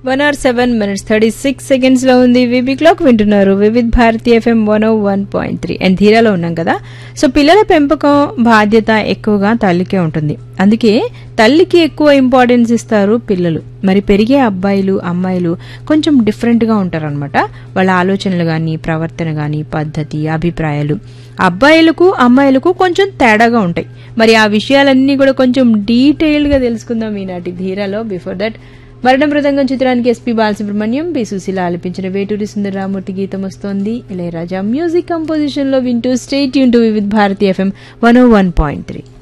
one hour seven minutes thirty six seconds లో ఉంది వివి క్లాక్ వింటున్నారు Vividh Bharati F M one O one point three and ధీరాలో ఉన్నాం కదా సో పిల్లల పెంపకం బాధ్యత ఎక్కువగా తల్లికే ఉంటుంది అందుకే తల్లికి ఎక్కువ ఇంపార్టెన్స్ ఇస్తారు పిల్లలు మరి పెరిగే అబ్బాయిలు అమ్మాయిలు కొంచెం డిఫరెంట్గా ఉంటారనమాట వాళ్ళ ఆలోచనలు కానీ ప్రవర్తన కానీ పద్ధతి అభిప్రాయాలు అబ్బాయిలకు అమ్మాయిలకు కొంచెం తేడాగా ఉంటాయి మరి ఆ విషయాలన్నీ కూడా కొంచెం డీటెయిల్డ్గా తెలుసుకుందాం ఈనాటి ధీరాలో బిఫోర్ దట్ మరణ మృదంగం చిత్రానికి ఎస్పీ బాలసుబ్రహ్మణ్యం బి సుశీల ఆలపించిన వేటూరి సుందరరామూర్తి గీతం వస్తోంది ఇళయరాజా మ్యూజిక్ కంపోజిషన్ లో వింటూ స్టేట్ యూన్ to Vividh Bharati F M one O one point three